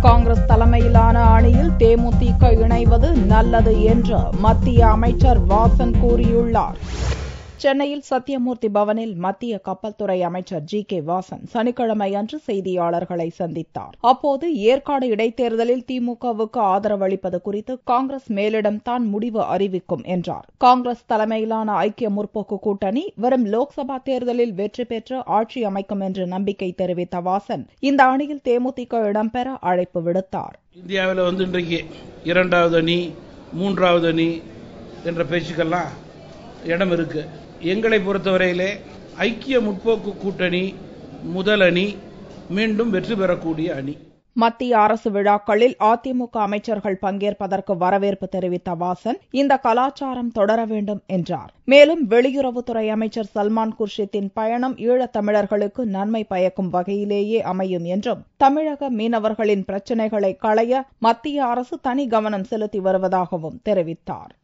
காங்கிரஸ் தலைமையிலான அணியில் தேமுதிக இணைவது நல்லது என்று மத்திய அமைச்சர் வாசன் கூறியுள்ளார் சென்னையில் சத்தியமூர்த்தி பவனில் மத்திய கப்பல் துறை அமைச்சர் ஜி கே வாசன் சனிக்கிழமை அன்று செய்தியாளர்களை சந்தித்தார் அப்போது ஏற்காடு இடைத்தேர்தலில் திமுகவுக்கு ஆதரவு அளிப்பது குறித்து காங்கிரஸ் மேலிடம் தான் முடிவு அறிவிக்கும் என்றார் காங்கிரஸ் தலைமையிலான ஐக்கிய முற்போக்கு கூட்டணி வரும் லோக்சபா தேர்தலில் வெற்றி பெற்று ஆட்சி அமைக்கும் என்று நம்பிக்கை தெரிவித்த வாசன் இந்த அணியில் தேமுதிக இடம்பெற அழைப்பு விடுத்தார் இந்தியாவில் வந்து இன்றைக்கு இரண்டாவது அணி மூன்றாவது அணி என்ற பேச்சுக்கெல்லாம் இடம் இருக்கு எங்களை பொறுத்தவரையிலே ஐக்கிய முற்போக்கு கூட்டணி முதல் அணி மீண்டும் வெற்றி பெறக்கூடிய அணி மத்திய அரசு விழாக்களில் அதிமுக அமைச்சர்கள் பங்கேற்பதற்கு வரவேற்பு தெரிவித்த வாசன் இந்த கலாச்சாரம் தொடர வேண்டும் என்றார் மேலும் வெளியுறவுத்துறை அமைச்சர் சல்மான் குர்ஷித்தின் பயணம் ஈழத் தமிழர்களுக்கு நன்மை பயக்கும் வகையிலேயே அமையும் என்றும் தமிழக மீனவர்களின் பிரச்சினைகளை களைய மத்திய அரசு தனி கவனம் செலுத்தி வருவதாகவும் தெரிவித்தார்